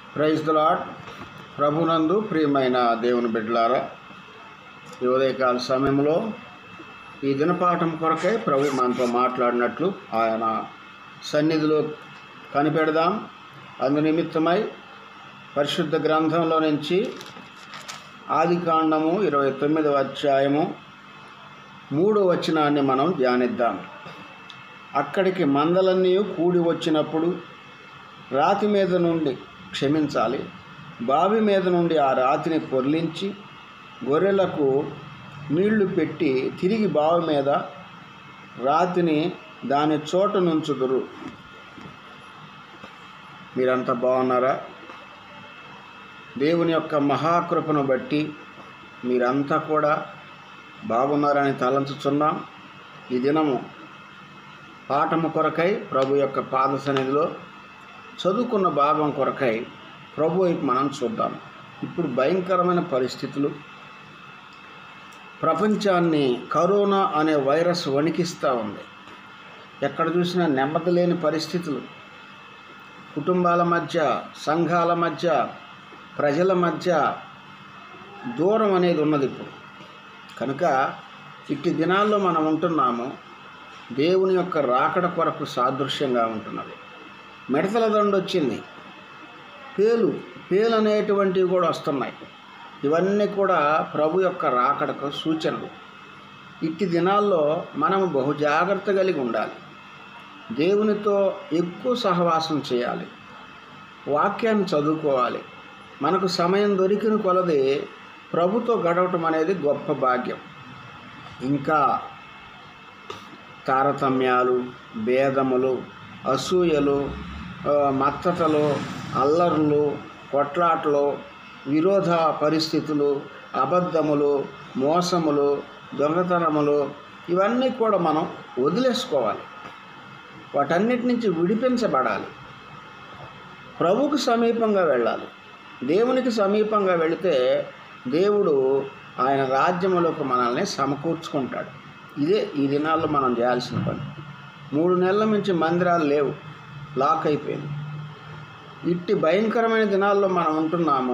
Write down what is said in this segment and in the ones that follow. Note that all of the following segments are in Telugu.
ప్రైజ్ ద లాడ్ ప్రభునందు ప్రియమైన దేవుని బిడ్డలారా ఈ ఉదయకాల సమయంలో ఈ దినపాఠం కొరకై ప్రభు మనతో మాట్లాడినట్లు ఆయన సన్నిధిలో కనిపెడదాం అందు నిమిత్తమై పరిశుద్ధ గ్రంథంలో నుంచి ఆది కాండము ఇరవై తొమ్మిదవ అధ్యాయము మూడో వచనాన్ని మనం ధ్యానిద్దాం అక్కడికి మందలన్నీ కూడి వచ్చినప్పుడు రాతి మీద నుండి క్షమించాలి బావి మీద నుండి ఆ రాతిని పొర్లించి గొర్రెలకు నీళ్లు పెట్టి తిరిగి బావి మీద రాతిని దాని చోట నుంచుదురు మీరంతా బాగున్నారా దేవుని యొక్క మహాకృపను బట్టి మీరంతా కూడా బాగున్నారని తలంచుచున్నాం ఈ దినము పాఠము కొరకై ప్రభు యొక్క పాద సన్నిధిలో చదువుకున్న భాగం కొరకై ప్రభు వైపు మనం చూద్దాం ఇప్పుడు భయంకరమైన పరిస్థితులు ప్రపంచాన్ని కరోనా అనే వైరస్ వణికిస్తూ ఉంది ఎక్కడ చూసినా నెమ్మది లేని పరిస్థితులు కుటుంబాల మధ్య సంఘాల మధ్య ప్రజల మధ్య దూరం అనేది ఉన్నది ఇప్పుడు కనుక ఇట్టి దినాల్లో మనం ఉంటున్నాము దేవుని యొక్క రాకడ కొరకు సాదృశ్యంగా ఉంటున్నది మిడతల దండు వచ్చింది పేలు పేలు అనేటువంటివి కూడా వస్తున్నాయి ఇవన్నీ కూడా ప్రభు యొక్క రాకడకు సూచనలు ఇట్టి దినాల్లో మనము బహు జాగ్రత్త కలిగి ఉండాలి దేవునితో ఎక్కువ సహవాసం చేయాలి వాక్యాన్ని చదువుకోవాలి మనకు సమయం దొరికిన కొలది ప్రభుతో గడవటం అనేది గొప్ప భాగ్యం ఇంకా తారతమ్యాలు భేదములు అసూయలు ఆ, మత్తతలు అల్లర్లు కొట్లాటలు విరోధ పరిస్థితులు అబద్ధములు మోసములు దొంగతనములు ఇవన్నీ కూడా మనం వదిలేసుకోవాలి వాటన్నిటి నుంచి విడిపించబడాలి ప్రభుకు సమీపంగా వెళ్ళాలి దేవునికి సమీపంగా వెళితే దేవుడు ఆయన రాజ్యములకు మనల్ని సమకూర్చుకుంటాడు ఇదే ఈ దినాల్లో మనం చేయాల్సిన పని మూడు నెలల నుంచి మందిరాలు లేవు లాక్ అయిపోయింది ఇట్టి భయంకరమైన దినాల్లో మనం ఉంటున్నాము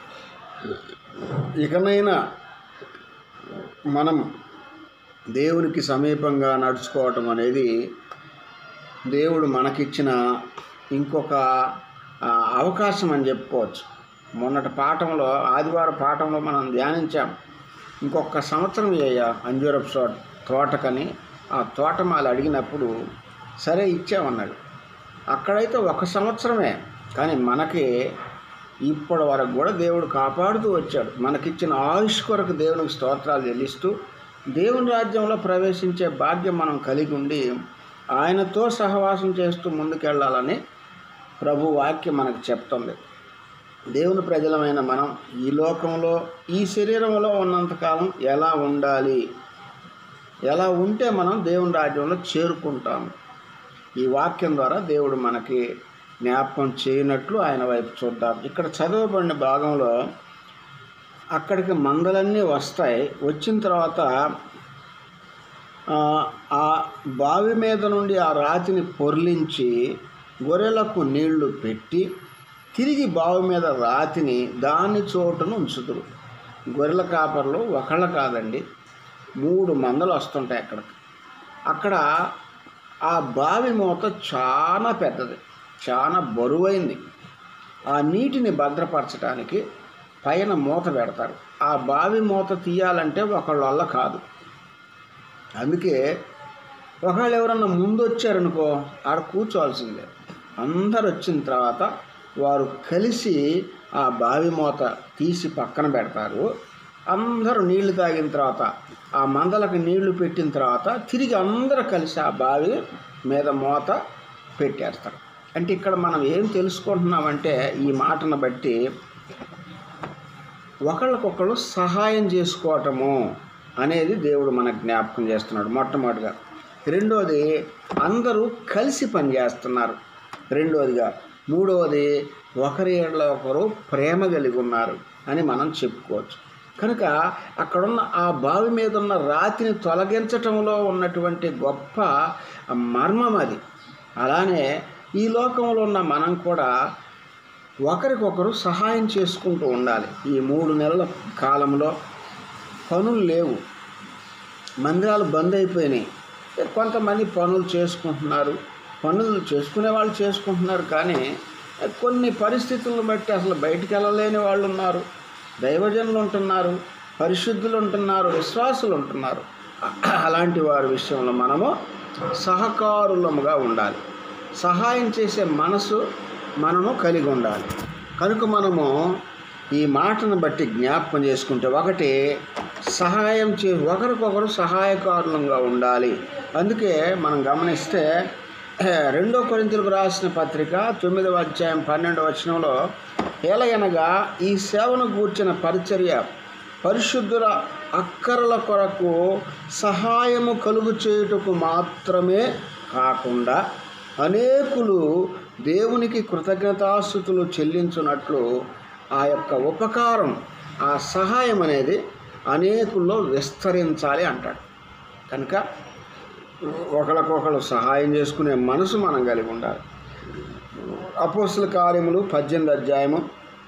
ఇకనైనా మనం దేవునికి సమీపంగా నడుచుకోవటం అనేది దేవుడు మనకిచ్చిన ఇంకొక ఆ, అవకాశం అని చెప్పుకోవచ్చు మొన్నటి పాఠంలో ఆదివారం పాఠంలో మనం ధ్యానించాం ఇంకొక సంవత్సరం చేయ అంజూరపు తోట తోటకని ఆ తోటమాలు అడిగినప్పుడు సరే ఇచ్చామన్నాడు అక్కడైతే ఒక సంవత్సరమే కానీ మనకి ఇప్పటి వరకు కూడా దేవుడు కాపాడుతూ వచ్చాడు మనకిచ్చిన ఆయుష్ కొరకు దేవునికి స్తోత్రాలు చెల్లిస్తూ దేవుని రాజ్యంలో ప్రవేశించే భాగ్యం మనం కలిగి ఉండి ఆయనతో సహవాసం చేస్తూ ముందుకెళ్ళాలని ప్రభు వాక్యం మనకు చెప్తుంది దేవుని ప్రజలమైన మనం ఈ లోకంలో ఈ శరీరంలో ఉన్నంతకాలం ఎలా ఉండాలి ఎలా ఉంటే మనం దేవుని రాజ్యంలో చేరుకుంటాం ఈ వాక్యం ద్వారా దేవుడు మనకి జ్ఞాపకం చేయనట్లు ఆయన వైపు చూద్దాం ఇక్కడ చదవబడిన భాగంలో అక్కడికి మందలన్నీ వస్తాయి వచ్చిన తర్వాత ఆ, ఆ బావి మీద నుండి ఆ రాతిని పొర్లించి గొర్రెలకు నీళ్లు పెట్టి తిరిగి బావి మీద రాతిని దాని చోటును ఉంచుతురు గొర్రెల కాపర్లు ఒకళ్ళ కాదండి మూడు మందలు వస్తుంటాయి అక్కడికి అక్కడ ఆ బావి మూత చాలా పెద్దది చాలా బరువైంది ఆ నీటిని భద్రపరచడానికి పైన మూత పెడతారు ఆ బావి మూత తీయాలంటే ఒకళ్ళ వల్ల కాదు అందుకే ఒకళ్ళు ఎవరన్నా ముందు వచ్చారనుకో ఆడ కూర్చోవాల్సిందే అందరు వచ్చిన తర్వాత వారు కలిసి ఆ బావి మూత తీసి పక్కన పెడతారు అందరూ నీళ్లు తాగిన తర్వాత ఆ మందలకు నీళ్లు పెట్టిన తర్వాత తిరిగి అందరూ కలిసి ఆ బావి మీద మూత పెట్టేస్తారు అంటే ఇక్కడ మనం ఏం తెలుసుకుంటున్నామంటే ఈ మాటను బట్టి ఒకళ్ళకొకళ్ళు సహాయం చేసుకోవటము అనేది దేవుడు మనకు జ్ఞాపకం చేస్తున్నాడు మొట్టమొదటిగా రెండోది అందరూ కలిసి పనిచేస్తున్నారు రెండోదిగా మూడవది ఒకరి ఏళ్ళ ఒకరు ప్రేమ కలిగి ఉన్నారు అని మనం చెప్పుకోవచ్చు కనుక అక్కడున్న ఆ బావి మీద ఉన్న రాతిని తొలగించటంలో ఉన్నటువంటి గొప్ప మర్మం అది అలానే ఈ లోకంలో ఉన్న మనం కూడా ఒకరికొకరు సహాయం చేసుకుంటూ ఉండాలి ఈ మూడు నెలల కాలంలో పనులు లేవు మందిరాలు బంద్ అయిపోయినాయి కొంతమంది పనులు చేసుకుంటున్నారు పనులు చేసుకునే వాళ్ళు చేసుకుంటున్నారు కానీ కొన్ని పరిస్థితులను బట్టి అసలు బయటికి వెళ్ళలేని వాళ్ళు ఉన్నారు దైవజనులు ఉంటున్నారు పరిశుద్ధులు ఉంటున్నారు విశ్వాసులు ఉంటున్నారు అలాంటి వారి విషయంలో మనము సహకారులముగా ఉండాలి సహాయం చేసే మనసు మనము కలిగి ఉండాలి కనుక మనము ఈ మాటను బట్టి జ్ఞాపకం చేసుకుంటే ఒకటి సహాయం చే ఒకరికొకరు సహాయకారులంగా ఉండాలి అందుకే మనం గమనిస్తే రెండో కొరింతలకు రాసిన పత్రిక తొమ్మిదవ అధ్యాయం పన్నెండవ వచనంలో ఏలయనగా ఈ సేవను గూర్చిన పరిచర్య పరిశుద్ధుల అక్కరల కొరకు సహాయము కలుగు చేయుటకు మాత్రమే కాకుండా అనేకులు దేవునికి కృతజ్ఞతాస్థుతులు చెల్లించున్నట్లు ఆ యొక్క ఉపకారం ఆ సహాయం అనేది అనేకుల్లో విస్తరించాలి అంటాడు కనుక ఒకరికొకరు సహాయం చేసుకునే మనసు మనం కలిగి ఉండాలి అపోస్తుల కార్యములు పద్దెనిమిది అధ్యాయము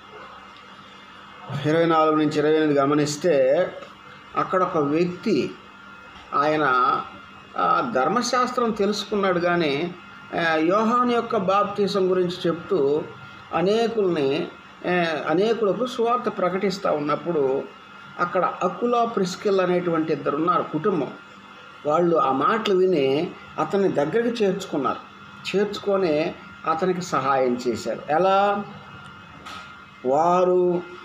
ఇరవై నాలుగు నుంచి ఇరవై ఎనిమిది గమనిస్తే అక్కడ ఒక వ్యక్తి ఆయన ఆ, ధర్మశాస్త్రం తెలుసుకున్నాడు కానీ ఆ, యోహాను యొక్క బాప్తీసం గురించి చెప్తూ అనేకుల్ని ఆ, అనేకులకు సువార్త ప్రకటిస్తూ ఉన్నప్పుడు అక్కడ అకులా ప్రిస్కిల్ అనేటువంటి ఇద్దరు ఉన్నారు కుటుంబం వాళ్ళు ఆ మాటలు విని అతన్ని దగ్గరికి చేర్చుకున్నారు చేర్చుకొని అతనికి సహాయం చేశారు ఎలా వారు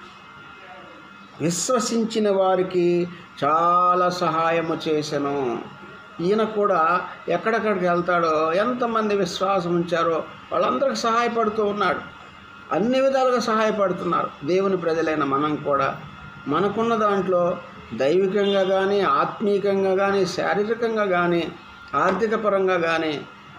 విశ్వసించిన వారికి చాలా సహాయము చేశాను ఈయన కూడా ఎక్కడెక్కడికి వెళ్తాడో ఎంతమంది విశ్వాసం ఉంచారో వాళ్ళందరికీ సహాయపడుతూ ఉన్నాడు అన్ని విధాలుగా సహాయపడుతున్నారు దేవుని ప్రజలైన మనం కూడా మనకున్న దాంట్లో దైవికంగా కానీ ఆత్మీయంగా కానీ శారీరకంగా కానీ ఆర్థిక పరంగా కానీ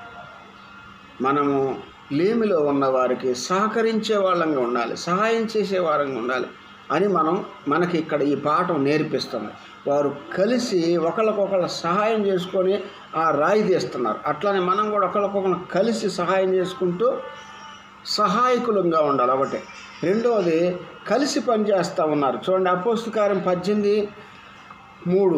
మనము లేమిలో ఉన్న వారికి సహకరించే వాళ్ళంగా ఉండాలి సహాయం చేసే వారంగా ఉండాలి అని మనం మనకి ఇక్కడ ఈ పాఠం నేర్పిస్తుంది వారు కలిసి ఒకళ్ళకొకళ్ళు సహాయం చేసుకొని ఆ రాయి తీస్తున్నారు అట్లానే మనం కూడా ఒకళ్ళకొకళ్ళు కలిసి సహాయం చేసుకుంటూ సహాయకులంగా ఉండాలి ఒకటి రెండవది కలిసి పనిచేస్తూ ఉన్నారు చూడండి అపోస్తు కార్యం పద్దెనిమిది మూడు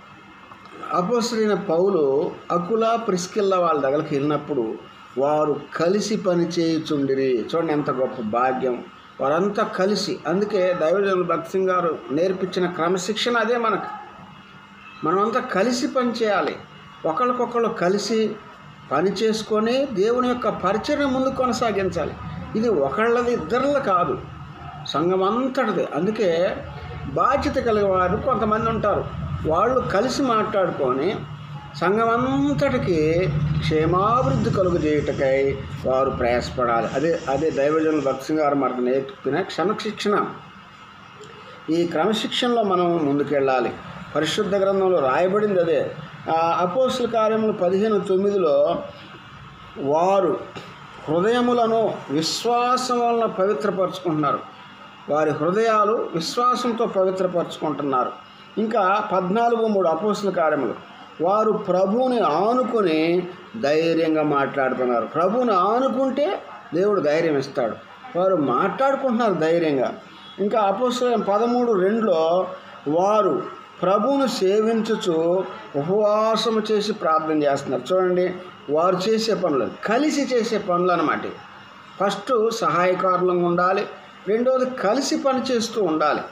అపోసరైన పౌలు అకుల ప్రిస్కిల్ల వాళ్ళ దగ్గరికి వెళ్ళినప్పుడు వారు కలిసి పని చేయుచుండిరి చూడండి ఎంత గొప్ప భాగ్యం వారంతా కలిసి అందుకే దైవజనులు భక్తి సింగ్ గారు నేర్పించిన క్రమశిక్షణ అదే మనకు మనమంతా కలిసి పని చేయాలి ఒకరికొకరు కలిసి పని చేసుకొని దేవుని యొక్క పరిచయం ముందు కొనసాగించాలి ఇది ఒకళ్ళది ఇద్దరిది కాదు సంఘం అంతటిది అందుకే బాధ్యత కలిగిన వారు కొంతమంది ఉంటారు వాళ్ళు కలిసి మాట్లాడుకొని సంఘం అంతటికి క్షేమాభివృద్ధి కలుగు చేయుటకై వారు ప్రయాసపడాలి అదే అదే దైవజనులు భక్తి గారు మనకు నేర్పిన క్షణశిక్షణ ఈ క్రమశిక్షణలో మనం ముందుకెళ్ళాలి పరిశుద్ధ గ్రంథంలో రాయబడింది అదే ఆ అపోస్తుల కార్యములు పదిహేను తొమ్మిదిలో వారు హృదయములను విశ్వాసం వలన పవిత్రపరచుకుంటున్నారు వారి హృదయాలు విశ్వాసంతో పవిత్రపరచుకుంటున్నారు ఇంకా పద్నాలుగు మూడు అపోస్తుల కార్యములు వారు ప్రభువుని ఆనుకొని ధైర్యంగా మాట్లాడుతున్నారు ప్రభువుని ఆనుకుంటే దేవుడు ధైర్యం ఇస్తాడు వారు మాట్లాడుకుంటున్నారు ధైర్యంగా ఇంకా అపోస్తుల పదమూడు రెండులో వారు ప్రభువును సేవించుచు ఉపవాసము చేసి ప్రార్థన చేస్తున్నారు చూడండి వారు చేసే పనులు కలిసి చేసే పనులు అన్నమాట ఇవి. ఫస్ట్ సహాయకారులంగా ఉండాలి రెండవది కలిసి పని చేస్తూ ఉండాలి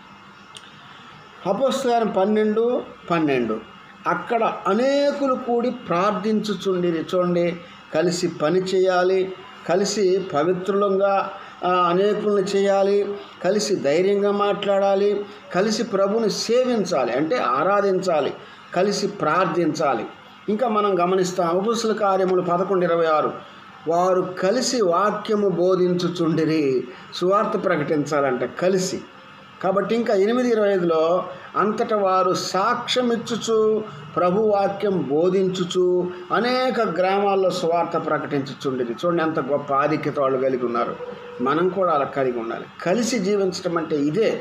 అపోస్తలం పన్నెండు పన్నెండు అక్కడ అనేకులు కూడి ప్రార్థించుచుండిరి చూడండి కలిసి పని చేయాలి కలిసి పవిత్రులంగా ఆ, అనేకుల్ని చేయాలి కలిసి ధైర్యంగా మాట్లాడాలి కలిసి ప్రభుని సేవించాలి అంటే ఆరాధించాలి కలిసి ప్రార్థించాలి ఇంకా మనం గమనిస్తాం అపుసుల కార్యములు పదకొండు ఇరవై ఆరు వారు కలిసి వాక్యము బోధించుచుండిరి సువార్త ప్రకటించాలంటే కలిసి కాబట్టి ఇంకా ఎనిమిది ఇరవై ఐదులో అంతట వారు సాక్ష్యం ఇచ్చుచు ప్రభు వాక్యం బోధించుచు అనేక గ్రామాల్లో స్వార్థ ప్రకటించుచుండేది చూడండి ఎంత గొప్ప ఆధిక్యత వాళ్ళు కలిగి ఉన్నారు మనం కూడా అలా కలిగి ఉండాలి కలిసి జీవించడం అంటే ఇదే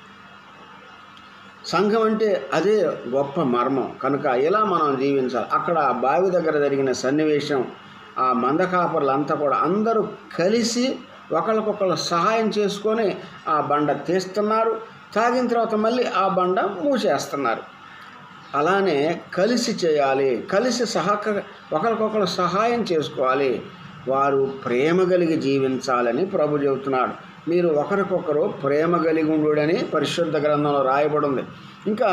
సంఘం అంటే అదే గొప్ప మర్మం కనుక ఇలా మనం జీవించాలి అక్కడ ఆ బావి దగ్గర జరిగిన సన్నివేశం ఆ మందకాపర్లంతా కూడా అందరూ కలిసి ఒకరికొకరు సహాయం చేసుకొని ఆ బండ తీస్తున్నారు తాగిన తర్వాత మళ్ళీ ఆ బండ మూసేస్తున్నారు అలానే కలిసి చేయాలి కలిసి సహక ఒకరికొకరు సహాయం చేసుకోవాలి వారు ప్రేమ కలిగి జీవించాలని ప్రభు చెబుతున్నాడు మీరు ఒకరికొకరు ప్రేమ కలిగి ఉండుడని పరిశుద్ధ గ్రంథంలో రాయబడి ఉంది ఇంకా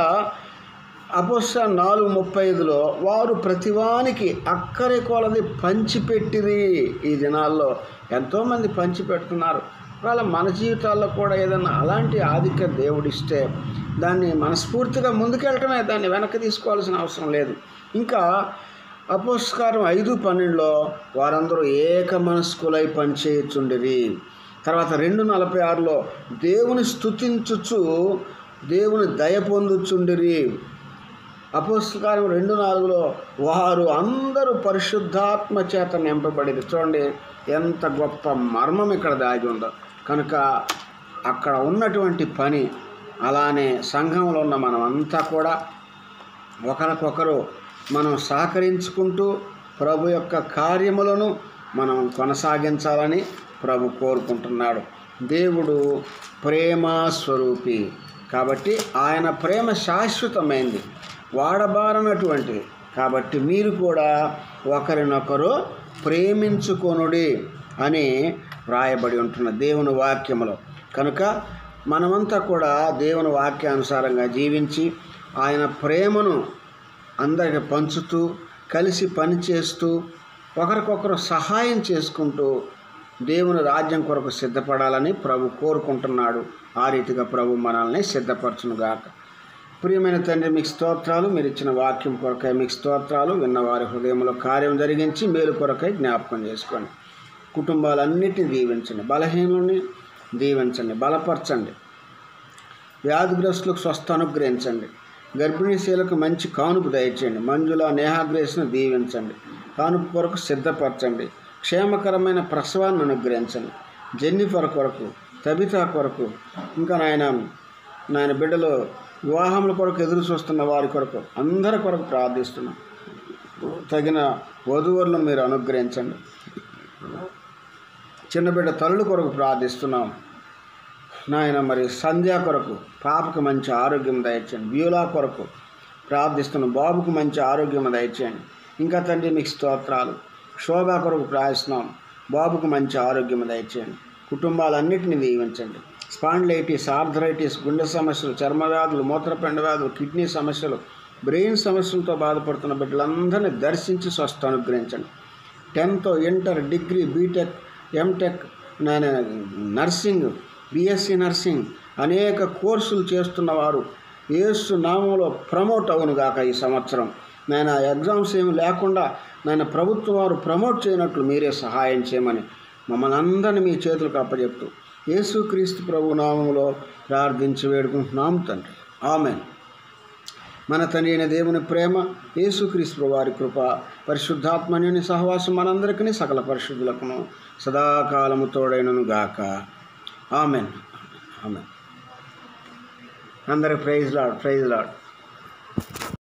అపోస్త నాలుగు ముప్పై ఐదులో వారు ప్రతివానికి అక్కరి కొలది పంచిపెట్టిరి ఈ దినాల్లో ఎంతోమంది పంచిపెడుతున్నారు వాళ్ళ మన జీవితాల్లో కూడా ఏదైనా అలాంటి ఆధిక్య దేవుడిస్తే దాన్ని మనస్ఫూర్తిగా ముందుకెళ్ళటమే దాన్ని వెనక్కి తీసుకోవాల్సిన అవసరం లేదు ఇంకా అపోస్కారం ఐదు పన్నెండులో వారందరూ ఏక మనస్కులై పనిచేయుచుండిరి తర్వాత రెండు నలభై ఆరులో దేవుని స్తుతించుచు దేవుని దయ పొందుచుండిరి అపోస్తకారం రెండు నాలుగులో వారు అందరూ పరిశుద్ధాత్మ చేత నింపబడింది చూడండి ఎంత గొప్ప మర్మం ఇక్కడ దాగి ఉందో కనుక అక్కడ ఉన్నటువంటి పని అలానే సంఘంలో ఉన్న మనం అంతా కూడా ఒకరికొకరు మనం సహకరించుకుంటూ ప్రభు యొక్క కార్యములను మనం కొనసాగించాలని ప్రభు కోరుకుంటున్నాడు దేవుడు ప్రేమ స్వరూపి కాబట్టి ఆయన ప్రేమ శాశ్వతమైంది వాడబారనటువంటిది కాబట్టి మీరు కూడా ఒకరినొకరు ప్రేమించుకొనుడి అని వ్రాయబడి ఉంటున్న దేవుని వాక్యములో కనుక మనమంతా కూడా దేవుని వాక్యానుసారంగా జీవించి ఆయన ప్రేమను అందరికి పంచుతూ కలిసి పనిచేస్తూ ఒకరికొకరు సహాయం చేసుకుంటూ దేవుని రాజ్యం కొరకు సిద్ధపడాలని ప్రభు కోరుకుంటున్నాడు ఆ రీతిగా ప్రభు మనల్ని సిద్ధపరచునుగాక ప్రియమైన తండ్రి మీకు స్తోత్రాలు మీరు ఇచ్చిన వాక్యం కొరకై మీకు స్తోత్రాలు విన్నవారి హృదయంలో కార్యం జరిగించి మేలు కొరకై జ్ఞాపకం చేసుకోండి కుటుంబాలన్నిటిని దీవించండి బలహీనుల్ని దీవించండి బలపరచండి వ్యాధిగ్రస్తులకు స్వస్థ అనుగ్రహించండి గర్భిణీ స్త్రీలకు మంచి కానుపు దయచేయండి మంజుల నేహాగ్రేస్ను దీవించండి కానుపు కొరకు సిద్ధపరచండి క్షేమకరమైన ప్రసవాన్ని అనుగ్రహించండి జెన్నిఫర్ కొరకు తబితా కొరకు ఇంకా నాయన నాయన బిడ్డలు వివాహముల కొరకు ఎదురు చూస్తున్న వారి కొరకు అందరి కొరకు ప్రార్థిస్తున్నాం తగిన వధువులను మీరు అనుగ్రహించండి చిన్న బిడ్డ తల్లుల కొరకు ప్రార్థిస్తున్నాం నాయన మరి సంధ్య కొరకు పాపకు మంచి ఆరోగ్యం దయచేయండి బ్యూలా కొరకు ప్రార్థిస్తున్నాం బాబుకు మంచి ఆరోగ్యం దయచేయండి ఇంకా తండ్రి మీకు స్తోత్రాలు శోభా కొరకు ప్రార్థిస్తున్నాం బాబుకు మంచి ఆరోగ్యం దయచేయండి కుటుంబాలన్నింటినీ దీవించండి స్పాండ్లైటిస్ ఆర్థరైటిస్ గుండె సమస్యలు చర్మ వ్యాధులు మూత్రపిండ వ్యాధులు కిడ్నీ సమస్యలు బ్రెయిన్ సమస్యలతో బాధపడుతున్న బిడ్డలందరినీ దర్శించి స్వస్థ అనుగ్రహించండి tenth inter degree BTech MTech నేను నర్సింగ్ బిఎస్సి నర్సింగ్ అనేక కోర్సులు చేస్తున్న వారు ఏసు నామంలో ప్రమోట్ అవును గాక ఈ సంవత్సరం నేను ఎగ్జామ్స్ ఏమి లేకుండా నేను ప్రభుత్వం వారు ప్రమోట్ చేయనట్లు మీరే సహాయం చేయమని మమ్మల్ని అందరినీ మీ చేతులకు అప్పచెప్తూ యేసుక్రీస్తు ప్రభు నామంలో ప్రార్థించి వేడుకుంటున్నాం తండ్రి ఆమెన్ మన తండ్రి అయిన దేవుని ప్రేమ యేసుక్రీస్తు వారి కృప పరిశుద్ధాత్మని సహవాసం మనందరికీ సకల పరిశుద్ధులకును సదాకాలము తోడైనను గాక ఆమెన్ ఆమెన్ అందరికి ప్రైజ్ లాడ్ ప్రైజ్ లాడ్